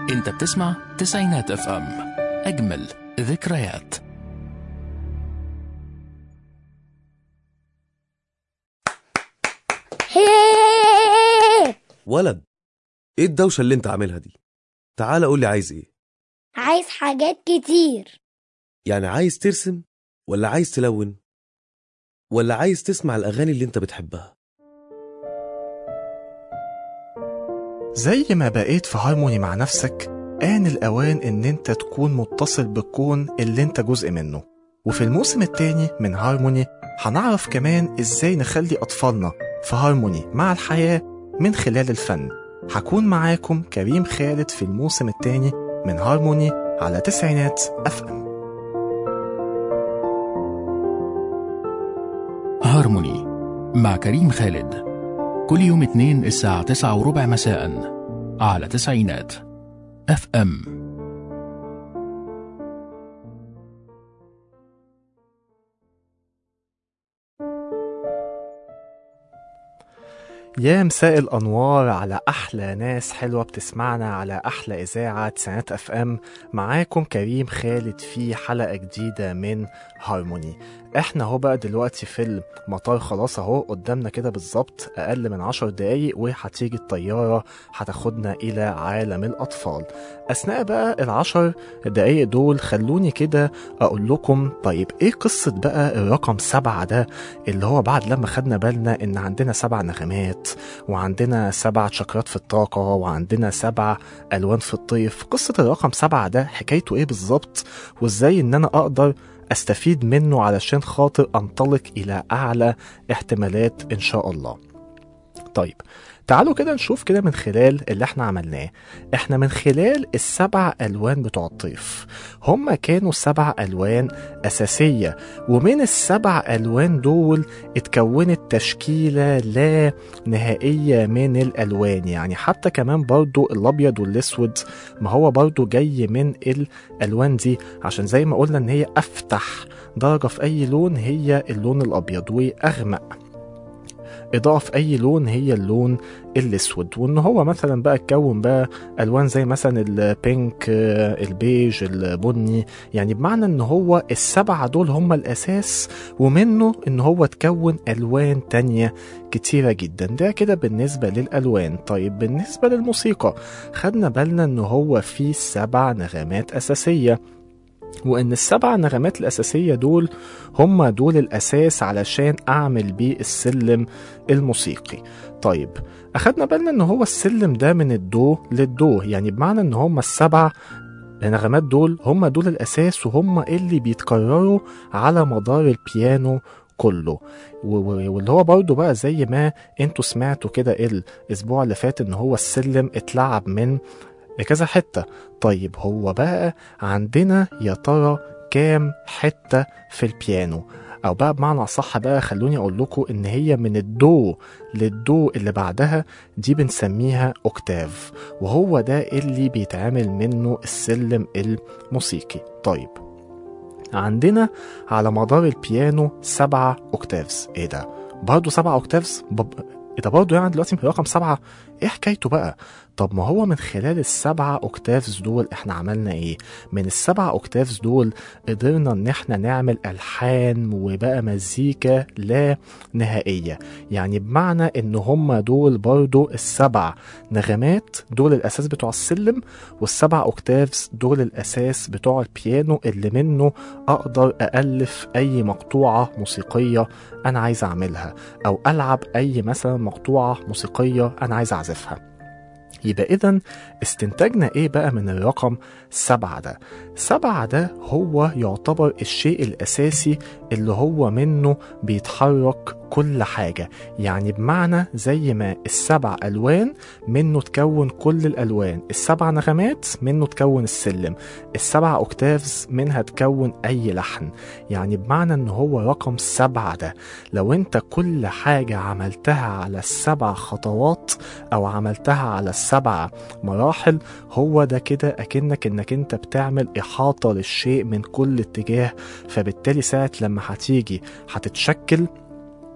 انت بتسمع تسعينات اف ام اجمل ذكريات ولد ايه الدوشة اللي انت عاملها دي تعال قول لي عايز ايه عايز حاجات كتير يعني عايز ترسم ولا عايز تلون ولا عايز تسمع الاغاني اللي انت بتحبها زي ما بقيت في هارموني مع نفسك آن الأوان إن أنت تكون متصل بالكون اللي أنت جزء منه وفي الموسم التاني من هارموني هنعرف كمان إزاي نخلي أطفالنا في هارموني مع الحياة من خلال الفن هكون معاكم كريم خالد في الموسم التاني من هارموني على تسعينات أف أم هارموني مع كريم خالد كل يوم اثنين الساعة تسعة وربع مساء على تسعينات اف ام يا مساء الأنوار على أحلى ناس حلوة بتسمعنا على أحلى إذاعة تسعينات أف أم معاكم كريم خالد في حلقة جديدة من هارموني احنا اهو بقى دلوقتي في المطار خلاص اهو قدامنا كده بالظبط اقل من عشر دقايق وهتيجي الطيارة هتاخدنا الى عالم الاطفال اثناء بقى العشر دقايق دول خلوني كده اقول لكم طيب ايه قصة بقى الرقم سبعة ده اللي هو بعد لما خدنا بالنا ان عندنا سبع نغمات وعندنا سبع شكرات في الطاقة وعندنا سبع الوان في الطيف قصة الرقم سبعة ده حكايته ايه بالظبط وازاي ان انا اقدر استفيد منه علشان خاطر انطلق الى اعلى احتمالات ان شاء الله طيب تعالوا كده نشوف كده من خلال اللي احنا عملناه احنا من خلال السبع الوان بتوع الطيف هما كانوا سبع الوان اساسية ومن السبع الوان دول اتكونت تشكيلة لا نهائية من الالوان يعني حتى كمان برضو الابيض والاسود ما هو برضو جاي من الالوان دي عشان زي ما قلنا ان هي افتح درجة في اي لون هي اللون الابيض واغمق إضاءة في أي لون هي اللون الأسود وإن هو مثلا بقى اتكون بقى ألوان زي مثلا البينك آه، البيج البني يعني بمعنى إن هو السبعة دول هم الأساس ومنه إن هو اتكون ألوان تانية كتيرة جدا ده كده بالنسبة للألوان طيب بالنسبة للموسيقى خدنا بالنا إن هو فيه سبع نغمات أساسية وإن السبع نغمات الأساسية دول هم دول الأساس علشان أعمل بيه السلم الموسيقي طيب أخدنا بالنا إن هو السلم ده من الدو للدو يعني بمعنى إن هم السبع النغمات دول هم دول الأساس وهم اللي بيتكرروا على مدار البيانو كله و- و- واللي هو برضه بقى زي ما انتوا سمعتوا كده الاسبوع اللي فات ان هو السلم اتلعب من كذا حتة طيب هو بقى عندنا يا ترى كام حتة في البيانو او بقى بمعنى اصح بقى خلوني اقول لكم ان هي من الدو للدو اللي بعدها دي بنسميها اوكتاف وهو ده اللي بيتعمل منه السلم الموسيقي طيب عندنا على مدار البيانو سبعة اوكتافز ايه ده برضه سبعة اوكتافز بب... ايه ده برضه يعني دلوقتي رقم سبعة ايه حكايته بقى طب ما هو من خلال السبعة اوكتافز دول احنا عملنا ايه من السبعة اوكتافز دول قدرنا ان احنا نعمل الحان وبقى مزيكا لا نهائية يعني بمعنى ان هم دول برضو السبع نغمات دول الاساس بتوع السلم والسبع اوكتافز دول الاساس بتوع البيانو اللي منه اقدر الف اي مقطوعة موسيقية انا عايز اعملها او العب اي مثلا مقطوعة موسيقية انا عايز اعزفها يبقى إذا استنتاجنا إيه بقى من الرقم سبعة ده؟ سبعة ده هو يعتبر الشيء الأساسي اللي هو منه بيتحرك كل حاجة يعني بمعنى زي ما السبع ألوان منه تكون كل الألوان السبع نغمات منه تكون السلم السبع أوكتافز منها تكون أي لحن يعني بمعنى إن هو رقم سبعة ده لو أنت كل حاجة عملتها على السبع خطوات أو عملتها على السبع مراحل هو ده كده أكنك إنك أنت بتعمل إحاطة للشيء من كل اتجاه فبالتالي ساعة لما هتيجي هتتشكل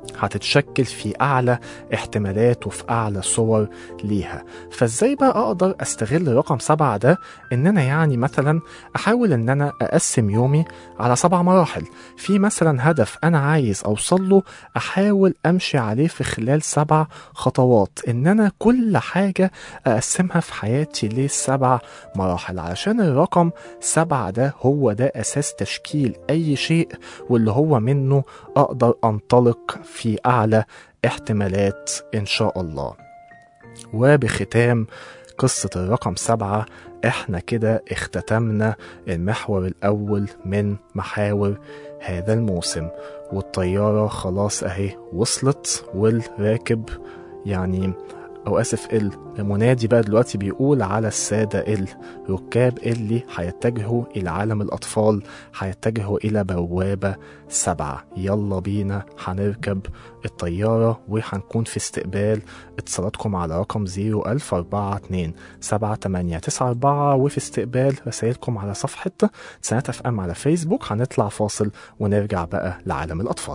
هتتشكل في أعلى احتمالات وفي أعلى صور ليها فإزاي بقى أقدر أستغل رقم سبعة ده إن أنا يعني مثلا أحاول إن أنا أقسم يومي على سبع مراحل في مثلا هدف أنا عايز أوصل له أحاول أمشي عليه في خلال سبع خطوات إن أنا كل حاجة أقسمها في حياتي لسبع مراحل علشان الرقم سبعة ده هو ده أساس تشكيل أي شيء واللي هو منه أقدر أنطلق في أعلى احتمالات إن شاء الله وبختام قصة الرقم سبعة احنا كده اختتمنا المحور الأول من محاور هذا الموسم والطيارة خلاص اهي وصلت والراكب يعني أو آسف المنادي بقى دلوقتي بيقول على السادة الركاب اللي هيتجهوا إلى عالم الأطفال هيتجهوا إلى بوابة سبعة يلا بينا هنركب الطيارة وهنكون في استقبال اتصالاتكم على رقم 01042 7894 وفي استقبال رسائلكم على صفحة سنة اف ام على فيسبوك هنطلع فاصل ونرجع بقى لعالم الأطفال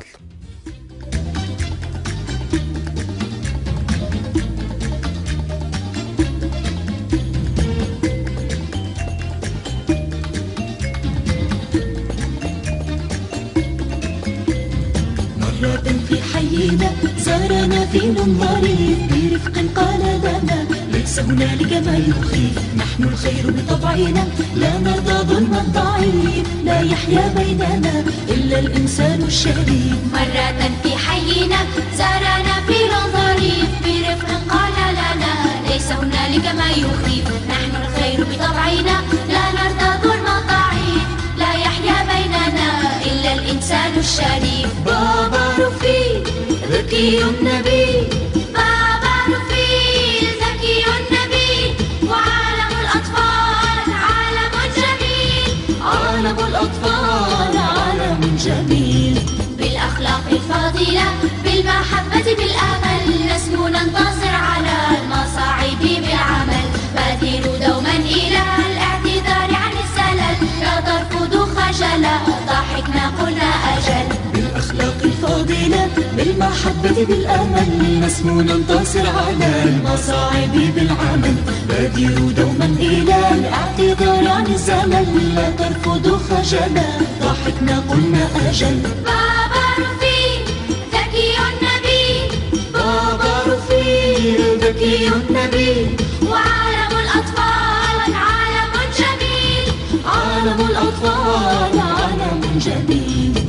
مرة في حينا زارنا فيل ظريف برفق قال لنا ليس هنالك ما يخيف نحن الخير بطبعنا لا نرضى ظلم الضعيف لا يحيا بيننا إلا الإنسان الشريف مرة في حينا زارنا فيل ظريف برفق قال لنا ليس هنالك ما يخيف نحن الخير بطبعنا لا نرضى ظلم الضعيف لا يحيا بيننا إلا الإنسان الشريف بابا رفيق ذكي النبي بابا رفيق ذكي النبي وعالم الأطفال عالم جميل عالم الأطفال عالم جميل بالأخلاق الفاضلة بالمحبة بالأمل نسمو ننتصر على المصاعب بالعمل بادروا دوما إلى الاعتذار عن الزلل لا ترفضوا خجلا ضحكنا قلنا أجل بالأخلاق الفاضلة بالمحبة بالأمل نسمو ننتصر على المصاعب بالعمل بادروا دوما إلى الاعتذار عن الزمن لا ترفضوا خجلا ضحكنا قلنا أجل بابا رفيق ذكي النبي بابا رفيق ذكي النبي وعالم الأطفال عالم جميل عالم الأطفال عالم جميل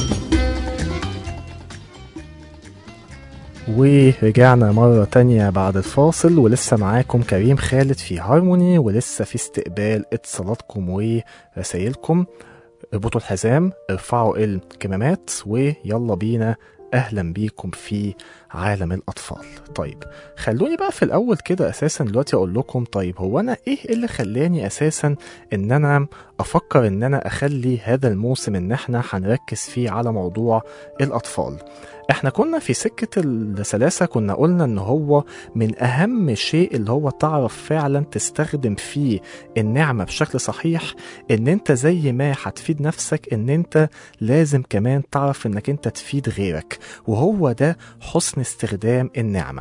ورجعنا مرة تانية بعد الفاصل ولسه معاكم كريم خالد في هارموني ولسه في استقبال اتصالاتكم ورسايلكم اربطوا الحزام ارفعوا الكمامات ويلا بينا اهلا بيكم في عالم الاطفال طيب خلوني بقى في الاول كده اساسا دلوقتي اقول لكم طيب هو انا ايه اللي خلاني اساسا ان انا افكر ان انا اخلي هذا الموسم ان احنا هنركز فيه على موضوع الاطفال احنا كنا في سكة السلاسة كنا قلنا ان هو من اهم شيء اللي هو تعرف فعلا تستخدم فيه النعمة بشكل صحيح ان انت زي ما هتفيد نفسك ان انت لازم كمان تعرف انك انت تفيد غيرك وهو ده حسن استخدام النعمة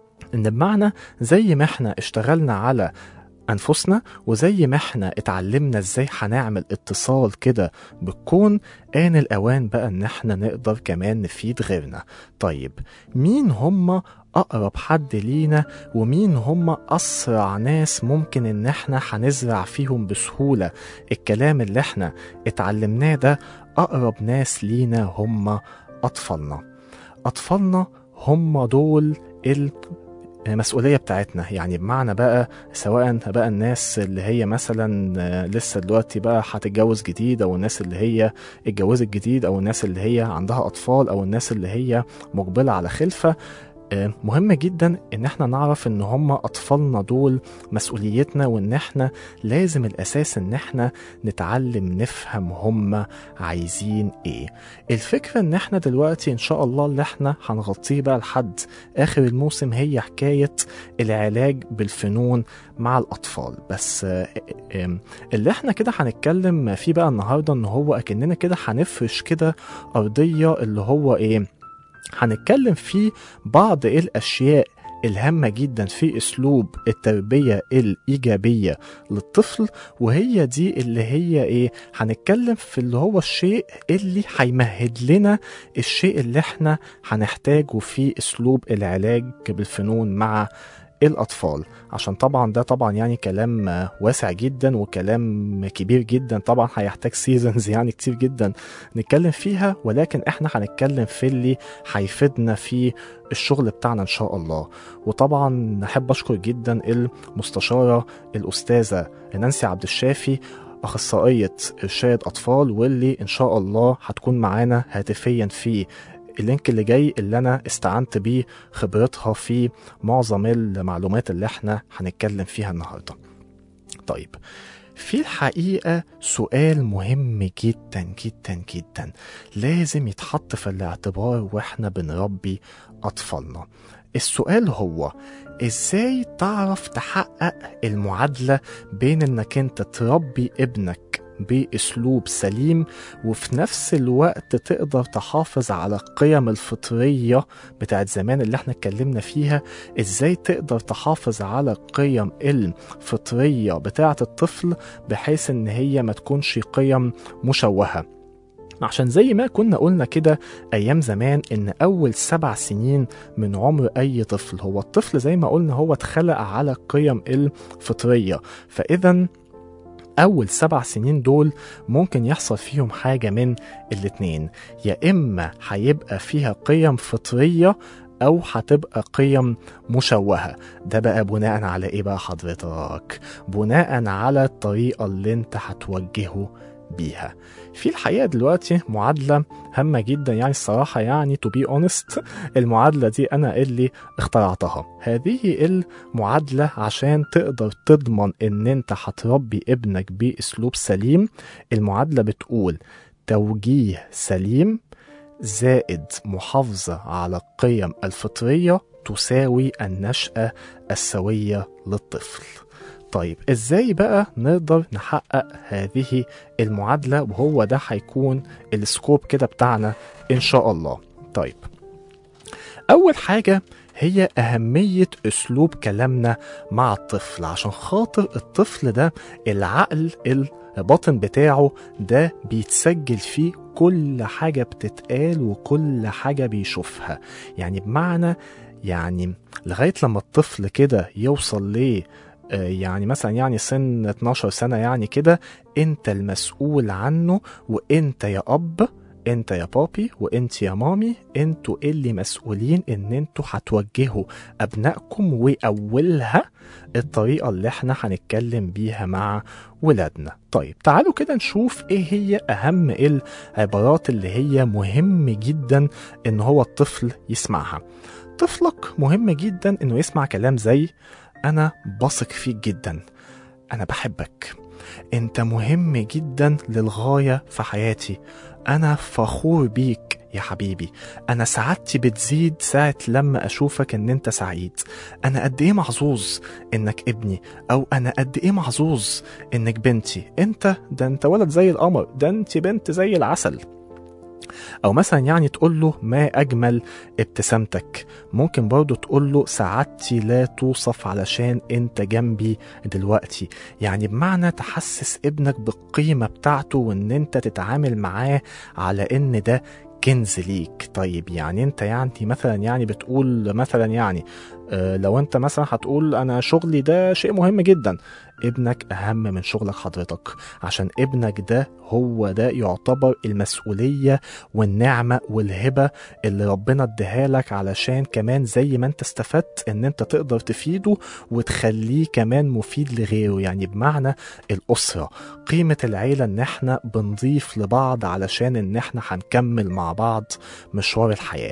ان بمعنى زي ما احنا اشتغلنا على أنفسنا وزي ما احنا اتعلمنا ازاي هنعمل اتصال كده بالكون آن الأوان بقى إن احنا نقدر كمان نفيد غيرنا طيب مين هم أقرب حد لينا ومين هم أسرع ناس ممكن إن احنا هنزرع فيهم بسهولة الكلام اللي احنا اتعلمناه ده أقرب ناس لينا هم أطفالنا أطفالنا هم دول ال المسؤولية بتاعتنا يعني بمعنى بقى سواء بقى الناس اللي هي مثلا آه، لسه دلوقتي بقى هتتجوز جديد او الناس اللي هي اتجوزت جديد او الناس اللي هي عندها اطفال او الناس اللي هي مقبلة على خلفة آه، مهم جدا ان احنا نعرف ان هم اطفالنا دول مسؤوليتنا وان احنا لازم الاساس ان احنا نتعلم نفهم هم عايزين ايه الفكرة ان احنا دلوقتي ان شاء الله اللي احنا هنغطيه بقى لحد اخر الموسم هي حكاية العلاج بالفنون مع الاطفال بس آه، آم، اللي احنا كده هنتكلم فيه بقى النهاردة ان هو اكننا كده هنفرش كده ارضية اللي هو ايه هنتكلم في بعض الأشياء الهامة جدا في أسلوب التربية الإيجابية للطفل وهي دي اللي هي إيه هنتكلم في اللي هو الشيء اللي هيمهد لنا الشيء اللي احنا هنحتاجه في أسلوب العلاج بالفنون مع الأطفال عشان طبعا ده طبعا يعني كلام آه، واسع جدا وكلام كبير جدا طبعا هيحتاج سيزونز يعني كتير جدا نتكلم فيها ولكن احنا هنتكلم في اللي هيفيدنا في الشغل بتاعنا ان شاء الله وطبعا نحب اشكر جدا المستشاره الاستاذه نانسي عبد الشافي اخصائيه ارشاد اطفال واللي ان شاء الله هتكون معانا هاتفيا في اللينك اللي جاي اللي انا استعنت بيه خبرتها في معظم المعلومات اللي احنا هنتكلم فيها النهارده طيب في الحقيقة سؤال مهم جدا جدا جدا لازم يتحط في الاعتبار واحنا بنربي أطفالنا السؤال هو ازاي تعرف تحقق المعادلة بين انك انت تربي ابنك باسلوب سليم وفي نفس الوقت تقدر تحافظ على القيم الفطريه بتاعت زمان اللي احنا اتكلمنا فيها ازاي تقدر تحافظ على القيم الفطريه بتاعت الطفل بحيث ان هي ما تكونش قيم مشوهه عشان زي ما كنا قلنا كده ايام زمان ان اول سبع سنين من عمر اي طفل هو الطفل زي ما قلنا هو اتخلق على القيم الفطريه فاذا أول سبع سنين دول ممكن يحصل فيهم حاجة من الاتنين يا إما هيبقى فيها قيم فطرية أو هتبقى قيم مشوهة ده بقى بناء على إيه بقى حضرتك بناء على الطريقة اللي أنت هتوجهه بيها في الحقيقة دلوقتي معادلة هامة جدا يعني الصراحة يعني to be honest المعادلة دي أنا اللي اخترعتها هذه المعادلة عشان تقدر تضمن إن أنت هتربي ابنك بأسلوب سليم المعادلة بتقول توجيه سليم زائد محافظة على القيم الفطرية تساوي النشأة السوية للطفل طيب ازاي بقى نقدر نحقق هذه المعادلة وهو ده هيكون السكوب كده بتاعنا ان شاء الله طيب اول حاجة هي أهمية أسلوب كلامنا مع الطفل عشان خاطر الطفل ده العقل الباطن بتاعه ده بيتسجل فيه كل حاجة بتتقال وكل حاجة بيشوفها يعني بمعنى يعني لغاية لما الطفل كده يوصل ليه آه، يعني مثلا يعني سن 12 سنة يعني كده انت المسؤول عنه وانت يا اب انت يا بابي وانت يا مامي انتوا اللي مسؤولين ان انتوا هتوجهوا ابنائكم واولها الطريقة اللي احنا هنتكلم بيها مع ولادنا طيب تعالوا كده نشوف ايه هي اهم العبارات اللي هي مهم جدا ان هو الطفل يسمعها طفلك مهم جدا انه يسمع كلام زي انا بثق فيك جدا انا بحبك انت مهم جدا للغايه في حياتي انا فخور بيك يا حبيبي انا سعادتي بتزيد ساعه لما اشوفك ان انت سعيد انا قد ايه محظوظ انك ابني او انا قد ايه محظوظ انك بنتي انت ده انت ولد زي القمر ده انت بنت زي العسل او مثلا يعني تقول له ما اجمل ابتسامتك ممكن برضه تقول له سعادتي لا توصف علشان انت جنبي دلوقتي يعني بمعنى تحسس ابنك بالقيمه بتاعته وان انت تتعامل معاه على ان ده كنز ليك طيب يعني انت يعني مثلا يعني بتقول مثلا يعني آه، لو انت مثلا هتقول انا شغلي ده شيء مهم جدا ابنك اهم من شغلك حضرتك عشان ابنك ده هو ده يعتبر المسؤولية والنعمة والهبة اللي ربنا اديها لك علشان كمان زي ما انت استفدت ان انت تقدر تفيده وتخليه كمان مفيد لغيره يعني بمعنى الأسرة قيمة العيلة ان احنا بنضيف لبعض علشان ان احنا هنكمل مع بعض مشوار الحياة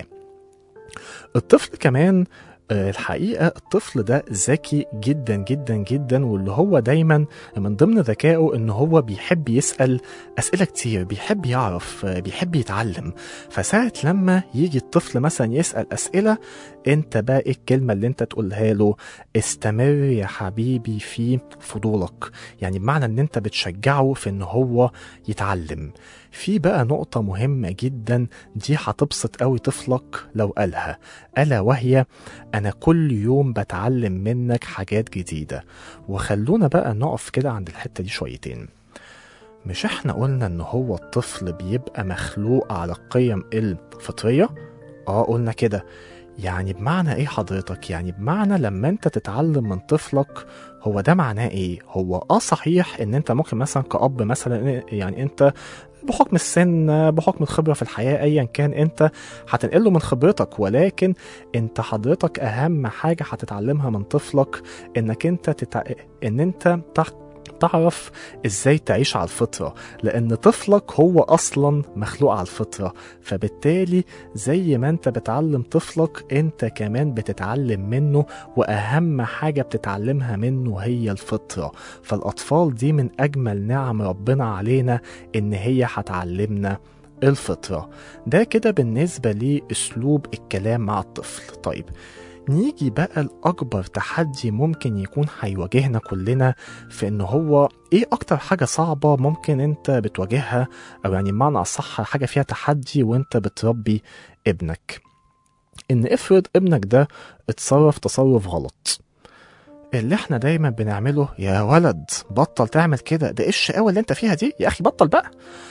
الطفل كمان آه، الحقيقة الطفل ده ذكي جدا جدا جدا واللي هو دايما من ضمن ذكائه ان هو بيحب يسأل أسئلة كتير بيحب يعرف آه، بيحب يتعلم فساعة لما يجي الطفل مثلا يسأل أسئلة انت بقى إيه الكلمة اللي انت تقولها له استمر يا حبيبي في فضولك يعني بمعنى ان انت بتشجعه في ان هو يتعلم في بقى نقطة مهمة جدا دي هتبسط قوي طفلك لو قالها ألا وهي أنا كل يوم بتعلم منك حاجات جديدة وخلونا بقى نقف كده عند الحتة دي شويتين مش احنا قلنا ان هو الطفل بيبقى مخلوق على القيم الفطرية؟ اه قلنا كده يعني بمعنى ايه حضرتك؟ يعني بمعنى لما انت تتعلم من طفلك هو ده معناه ايه؟ هو اه صحيح ان انت ممكن مثلا كأب مثلا يعني انت بحكم السن بحكم الخبرة في الحياة ايا كان انت هتنقله من خبرتك ولكن انت حضرتك اهم حاجة هتتعلمها من طفلك انك انت تتع... ان انت تح... تعرف ازاي تعيش على الفطرة لان طفلك هو اصلا مخلوق على الفطرة فبالتالي زي ما انت بتعلم طفلك انت كمان بتتعلم منه واهم حاجة بتتعلمها منه هي الفطرة فالاطفال دي من اجمل نعم ربنا علينا ان هي هتعلمنا الفطرة ده كده بالنسبة لأسلوب الكلام مع الطفل طيب نيجي بقى لأكبر تحدي ممكن يكون هيواجهنا كلنا في إن هو إيه أكتر حاجة صعبة ممكن أنت بتواجهها أو يعني بمعنى أصح حاجة فيها تحدي وأنت بتربي ابنك إن افرض ابنك ده اتصرف تصرف غلط اللي احنا دايما بنعمله يا ولد بطل تعمل كده ده ايه الشقاوة اللي انت فيها دي يا اخي بطل بقى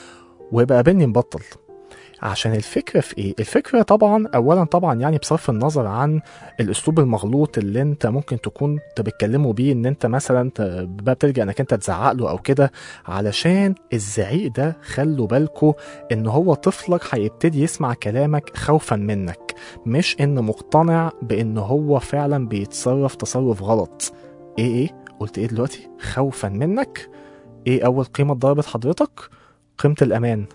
ويبقى قابلني مبطل عشان الفكرة في ايه؟ الفكرة طبعا اولا طبعا يعني بصرف النظر عن الاسلوب المغلوط اللي انت ممكن تكون انت بتكلمه بيه ان انت مثلا ت- بقى بتلجأ انك انت تزعق له او كده علشان الزعيق ده خلوا بالكوا ان هو طفلك هيبتدي يسمع كلامك خوفا منك مش ان مقتنع بان هو فعلا بيتصرف تصرف غلط ايه ايه؟ قلت ايه دلوقتي؟ خوفا منك؟ ايه اول قيمة ضربت حضرتك؟ قيمة الامان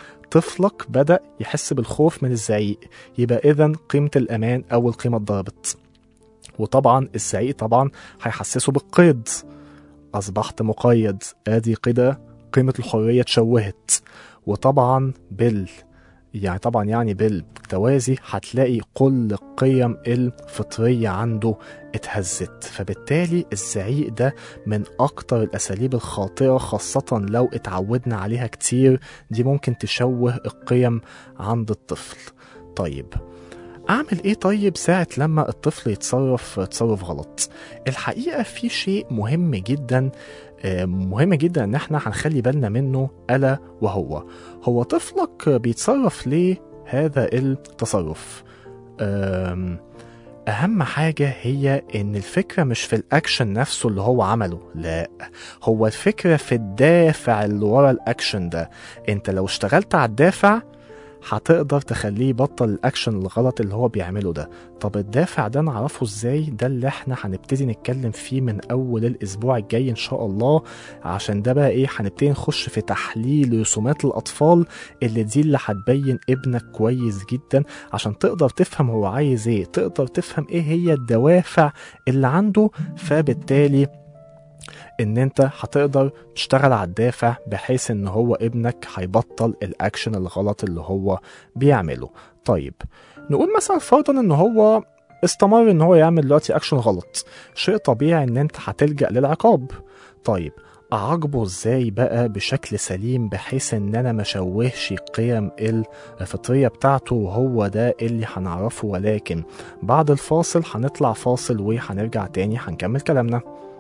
طفلك بدأ يحس بالخوف من الزعيق يبقى إذا قيمة الأمان أول قيمة اتضربت وطبعا الزعيق طبعا هيحسسه بالقيد أصبحت مقيد آدي كده قيمة الحرية اتشوهت وطبعا بال يعني طبعا يعني بالتوازي هتلاقي كل القيم الفطرية عنده اتهزت فبالتالي الزعيق ده من أكتر الأساليب الخاطئة خاصة لو اتعودنا عليها كتير دي ممكن تشوه القيم عند الطفل طيب أعمل إيه طيب ساعة لما الطفل يتصرف تصرف غلط الحقيقة في شيء مهم جدا آه، مهم جدا إن إحنا هنخلي بالنا منه ألا وهو هو طفلك بيتصرف ليه هذا التصرف أم أهم حاجة هي إن الفكرة مش في الأكشن نفسه اللي هو عمله لا هو الفكرة في الدافع اللي ورا الأكشن ده أنت لو اشتغلت على الدافع هتقدر تخليه يبطل الأكشن الغلط اللي هو بيعمله ده طب الدافع ده نعرفه ازاي ده اللي احنا هنبتدي نتكلم فيه من أول الأسبوع الجاي إن شاء الله عشان ده بقى إيه هنبتدي نخش في تحليل رسومات الأطفال اللي دي اللي هتبين ابنك كويس جدا عشان تقدر تفهم هو عايز ايه تقدر تفهم ايه هي الدوافع اللي عنده فبالتالي ان انت هتقدر تشتغل على الدافع بحيث ان هو ابنك هيبطل الاكشن الغلط اللي هو بيعمله طيب نقول مثلا فرضا ان هو استمر ان هو يعمل دلوقتي اكشن غلط شيء طبيعي ان انت هتلجأ للعقاب طيب اعاقبه ازاي بقى بشكل سليم بحيث ان انا ما اشوهش القيم الفطريه بتاعته وهو ده اللي هنعرفه ولكن بعد الفاصل هنطلع فاصل وهنرجع تاني هنكمل كلامنا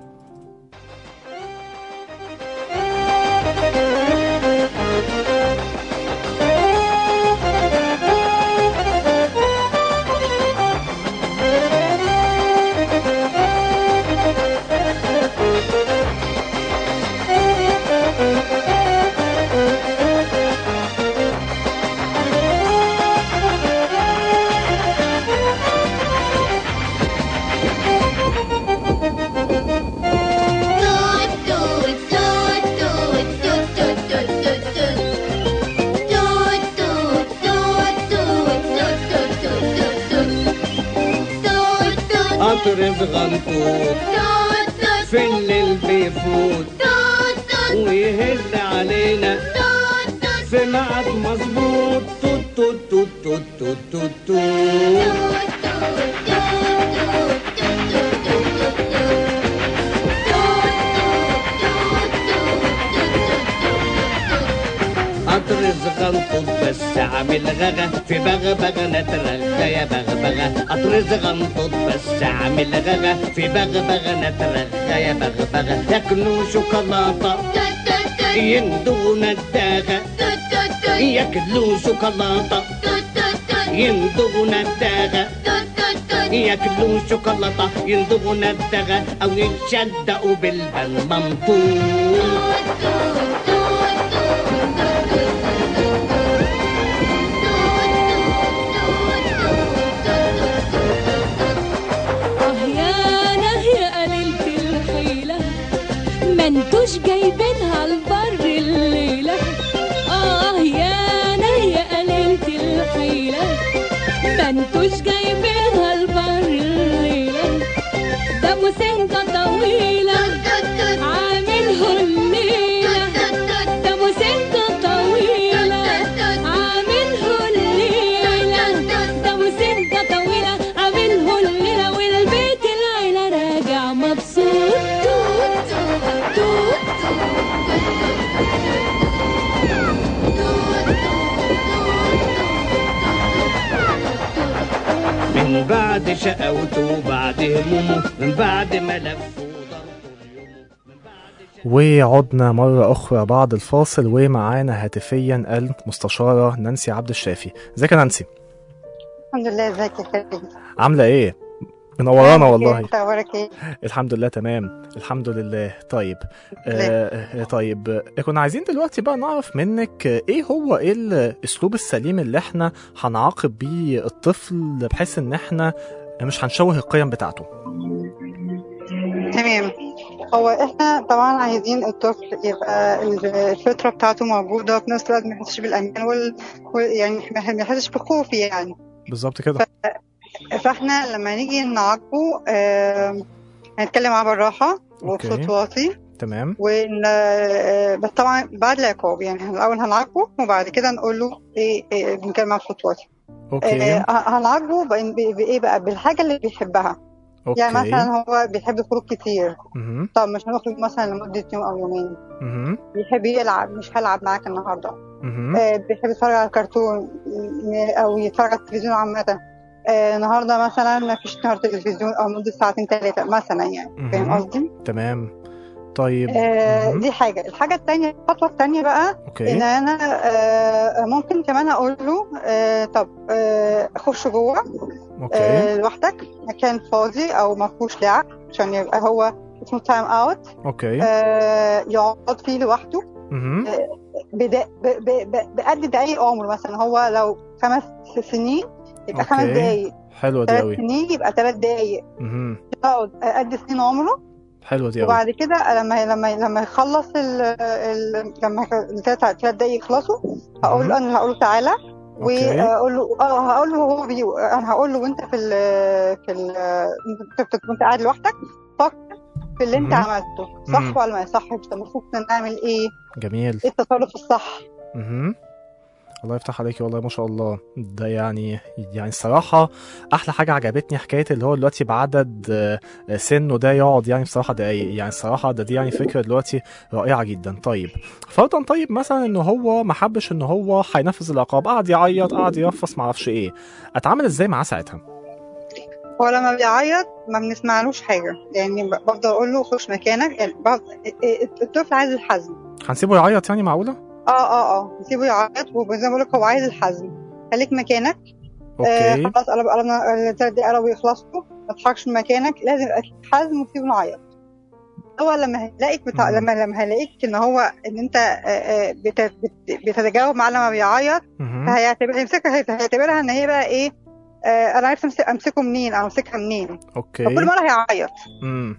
قطر صغنطوط في الليل بيفوت ويهل علينا في ميعاد مظبوط توت توت توت توت توت توت توت قطر اعمل غغا في بغبغة نترغى يا بغبغة قطر زغنطط بس اعمل غغا في بغبغة نترغى يا بغبغة ياكلوا شوكولاتة توت توت توت يندغوا نداغة توت توت توت ياكلوا شوكولاتة توت توت توت يندغوا نداغة توت توت توت ياكلوا شوكولاتة يندغوا نداغة أو يتشدقوا بالبلمنطوط اه يا نهي قليلة الحيلة ما انتوش جايبينها البر الليلة اه يا نهي قليلة الحيلة ما انتوش جايبينها البر الليلة ده مسنجة طويلة عامله الليلة ده مسنجة طويلة عامله الليلة ده مسنجة طويلة عامله الليلة والبيت العيلة راجع مبسوط توت توت من بعد شقاوته وبعد همومه من بعد ما لف وضربه اليوم من بعد وعدنا مرة أخرى بعد الفاصل ومعانا هاتفيا المستشارة نانسي عبد الشافي ازيك يا نانسي الحمد لله ازيك يا خالد عاملة ايه؟ منورانا والله انت اخبارك ايه الحمد لله تمام الحمد لله طيب آه آه، طيب آه، كنا عايزين دلوقتي بقى نعرف منك آه، ايه هو ايه الاسلوب السليم اللي احنا هنعاقب بيه الطفل بحيث ان احنا مش هنشوه القيم بتاعته تمام هو احنا طبعا عايزين الطفل يبقى الفطره بتاعته موجوده وفي نفس الوقت ما يحسش بالامان وال... وال... يعني ما يحسش بخوف يعني بالظبط كده فاحنا لما نيجي نعاقبه آه... هنتكلم معاه بالراحه أوكي. وبصوت واطي تمام وان آه، بس طبعا بعد العقاب يعني الاول هنعاقبه وبعد كده نقول له ايه, إيه بنتكلم معاه بصوت واطي اوكي آه، هنعاقبه بإن- ب- بايه بقى بالحاجه اللي بيحبها اوكي يعني مثلا هو بيحب الخروج كتير مهم. طب مش هنخرج مثلا لمدة يوم أو يومين مهم. بيحب يلعب مش هلعب معاك النهاردة مهم. آه بيحب يتفرج على الكرتون م- أو يتفرج على التلفزيون عامة آه النهاردة مثلا ما فيش النهاردة تلفزيون أو مدة ساعتين ثلاثة مثلا يعني فاهم مهم. قصدي؟ تمام طيب آه مهم. دي حاجة الحاجة التانية الخطوة التانية بقى إن اوكي أنا آه ممكن كمان أقول له آه طب آه خش جوه اوكي آه لوحدك مكان فاضي أو ما فيهوش لعب عشان يبقى هو اسمه تايم اوت اوكي آه يقعد فيه لوحده مهم. بدا- ب- ب- ب- بقد دقايق عمره مثلا هو لو خمس سنين يبقى خمس أوكي. دقايق حلوة دي ثلاث أوي سنين يبقى ثلاث دقايق مهم. يقعد قد سنين عمره حلوة دي أوي وبعد كده لما لما لما يخلص ال ال لما الثلاث ثلاث دقايق يخلصوا هقول له انا هقول له تعالى أوكي. واقول له اه هقول له هو بي انا هقول له وانت في ال في ال انت وانت قاعد لوحدك فكر في اللي انت مهم. عملته مهم. صح ولا ما يصحش طب المفروض كنا نعمل ايه جميل ايه التصرف الصح مهم. الله يفتح عليكي والله ما شاء الله ده يعني يعني الصراحة أحلى حاجة عجبتني حكاية اللي هو دلوقتي بعدد آه، سنه ده يقعد يعني بصراحة دقايق يعني الصراحة ده دي يعني فكرة دلوقتي رائعة جدا طيب فرضا طيب مثلا إن هو ما حبش إن هو هينفذ العقاب قعد يعيط قعد يرفص معرفش إيه أتعامل إزاي معاه ساعتها؟ هو لما بيعيط ما بنسمعلوش حاجة يعني ب- بفضل أقول له خش مكانك يعني بفضل- الطفل عايز الحزم هنسيبه يعيط يعني معقولة؟ اه اه اه نسيبه يعيط وزي ما بقول لك هو عايز الحزم خليك مكانك آه أوكي خلاص قلب قلبنا الثلاث دقايق قربوا يخلصوا ما تتحركش من مكانك لازم يبقى في حزم وتسيبه يعيط هو لما هيلاقيك بتاع مم. لما لما هيلاقيك ان هو ان انت آه، آه، بت- بت- بتتجاوب معاه لما بيعيط مهم. فهيعتبر هيمسكها هيعتبرها ان هي بقى ايه آه انا عرفت أمسك- امسكه منين او امسكها منين أوكي فكل مره هيعيط مم.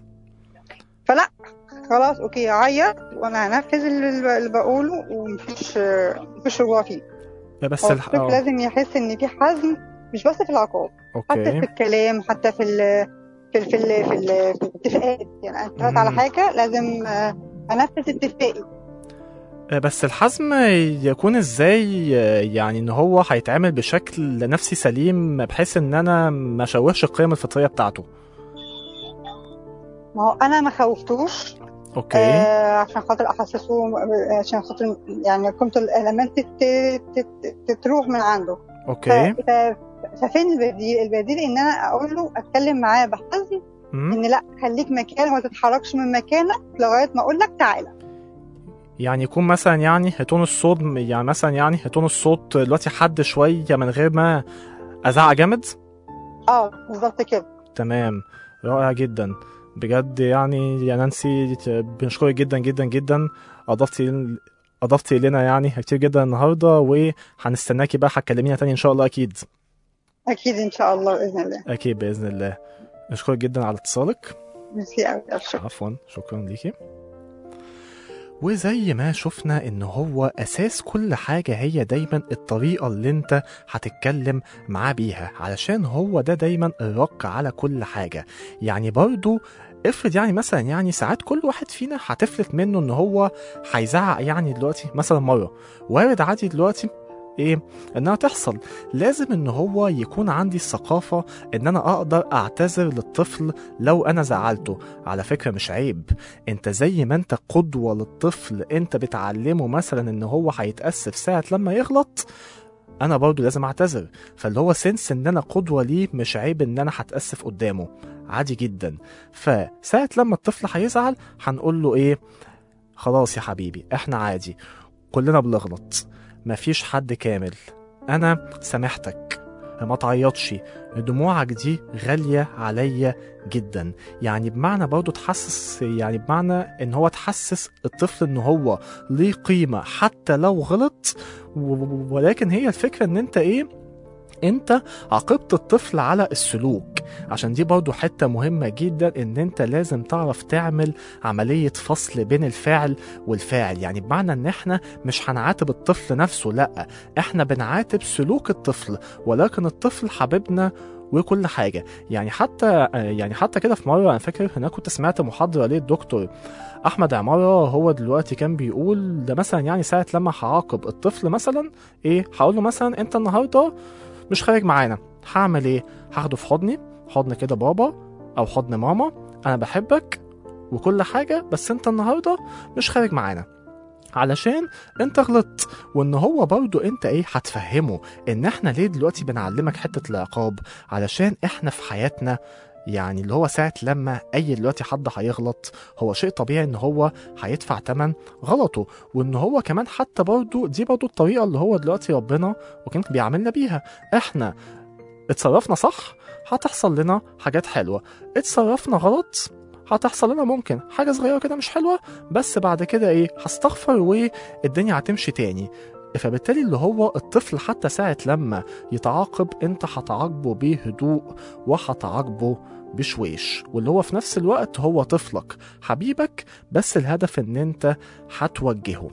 فلا خلاص اوكي عيط وانا هنفذ اللي اللي بقوله ومفيش مفيش رجوع فيه بس هو الح... الطفل آه. لازم يحس ان في حزم مش بس في العقاب حتى في أوكي الكلام حتى في ال في ال في ال في, ال في الاتفاقات يعني انا اتفقت على مم. حاجه لازم آه، انفذ اتفاقي آه، بس الحزم يكون ازاي آه، يعني ان هو هيتعمل بشكل نفسي سليم بحيث ان انا ما اشوهش القيم الفطريه بتاعته ما هو انا ما خوفتوش اوكي آه عشان خاطر احسسه عشان خاطر يعني كنت الالمنت تت- تت- تت- تروح من عنده اوكي ف- ف- ففين البديل البديل ان انا اقول له اتكلم معاه بحزم مم. ان لا خليك مكانك ما تتحركش من مكانك لغايه ما اقول لك تعالى يعني يكون مثلا يعني تون الصوت يعني مثلا يعني تون الصوت دلوقتي حد شويه من غير ما ازعق جامد اه بالظبط كده تمام رائع جدا بجد يعني يا نانسي بنشكرك جدا جدا جدا اضفتي اضفتي لنا يعني كتير جدا النهارده وهنستناكي بقى هتكلمينا تاني ان شاء الله اكيد اكيد ان شاء الله باذن الله اكيد باذن الله نشكرك جدا على اتصالك ميرسي قوي شكرا عفوا شكرا ليكي وزي ما شفنا ان هو اساس كل حاجة هي دايما الطريقة اللي انت هتتكلم معاه بيها علشان هو ده دايما الرق على كل حاجة يعني برضو افرض يعني مثلا يعني ساعات كل واحد فينا هتفلت منه ان هو هيزعق يعني دلوقتي مثلا مرة وارد عادي دلوقتي ايه انها تحصل لازم ان هو يكون عندي الثقافة ان انا اقدر اعتذر للطفل لو انا زعلته على فكرة مش عيب انت زي ما انت قدوة للطفل انت بتعلمه مثلا ان هو هيتأسف ساعة لما يغلط انا برضو لازم اعتذر فاللي هو سنس ان انا قدوة ليه مش عيب ان انا هتأسف قدامه عادي جدا فساعة لما الطفل هيزعل هنقول له ايه خلاص يا حبيبي احنا عادي كلنا بنغلط مفيش حد كامل انا سامحتك ما تعيطش دموعك دي غالية عليا جدا يعني بمعنى برضه تحسس يعني بمعنى ان هو تحسس الطفل ان هو ليه قيمة حتى لو غلط و- ولكن هي الفكرة ان انت ايه انت عاقبت الطفل على السلوك عشان دي برضو حتة مهمة جدا ان انت لازم تعرف تعمل عملية فصل بين الفعل والفاعل يعني بمعنى ان احنا مش هنعاتب الطفل نفسه لا احنا بنعاتب سلوك الطفل ولكن الطفل حبيبنا وكل حاجة يعني حتى يعني حتى كده في مرة أنا فاكر هناك كنت سمعت محاضرة للدكتور أحمد عمارة هو دلوقتي كان بيقول ده مثلا يعني ساعة لما هعاقب الطفل مثلا إيه هقول له مثلا أنت النهاردة مش خارج معانا هعمل إيه هاخده في حضني حضن كده بابا أو حضن ماما أنا بحبك وكل حاجة بس أنت النهاردة مش خارج معانا علشان انت غلطت وان هو برضو انت ايه هتفهمه ان احنا ليه دلوقتي بنعلمك حتة العقاب علشان احنا في حياتنا يعني اللي هو ساعة لما أي دلوقتي حد هيغلط هو شيء طبيعي إن هو هيدفع تمن غلطه وإن هو كمان حتى برضو دي برضو الطريقة اللي هو دلوقتي ربنا وكان بيعاملنا بيها إحنا اتصرفنا صح هتحصل لنا حاجات حلوة اتصرفنا غلط هتحصل لنا ممكن حاجة صغيرة كده مش حلوة بس بعد كده ايه هستغفر والدنيا هتمشي تاني فبالتالي اللي هو الطفل حتى ساعة لما يتعاقب انت هتعاقبه بهدوء وهتعاقبه بشويش واللي هو في نفس الوقت هو طفلك حبيبك بس الهدف ان انت هتوجهه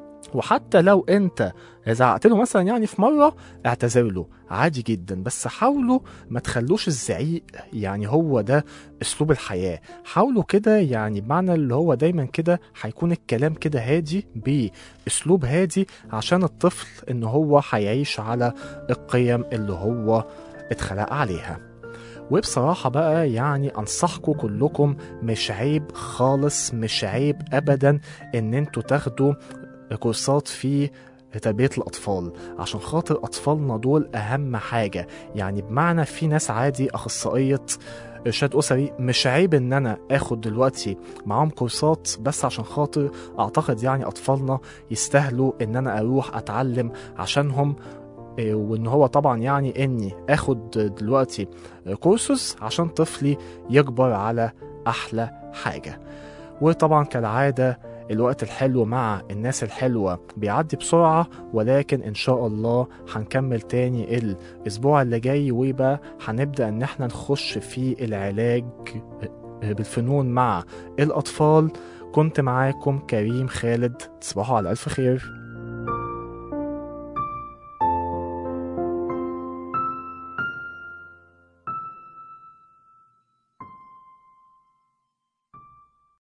وحتى لو انت زعقت له مثلا يعني في مره اعتذر له عادي جدا بس حاولوا ما تخلوش الزعيق يعني هو ده اسلوب الحياه حاولوا كده يعني بمعنى اللي هو دايما كده هيكون الكلام كده هادي باسلوب هادي عشان الطفل ان هو هيعيش على القيم اللي هو اتخلق عليها وبصراحة بقى يعني أنصحكم كلكم مش عيب خالص مش عيب أبدا إن انتوا تاخدوا كورسات في تربية الأطفال عشان خاطر أطفالنا دول أهم حاجة يعني بمعنى في ناس عادي أخصائية إرشاد أسري مش عيب إن أنا آخد دلوقتي معاهم كورسات بس عشان خاطر أعتقد يعني أطفالنا يستاهلوا إن أنا أروح أتعلم عشانهم إيه، وإن هو طبعا يعني إني آخد دلوقتي كورسز عشان طفلي يكبر على أحلى حاجة وطبعا كالعادة الوقت الحلو مع الناس الحلوة بيعدي بسرعة ولكن إن شاء الله هنكمل تاني الأسبوع اللي جاي ويبقى هنبدأ إن احنا نخش في العلاج بالفنون مع الأطفال كنت معاكم كريم خالد تصبحوا على ألف خير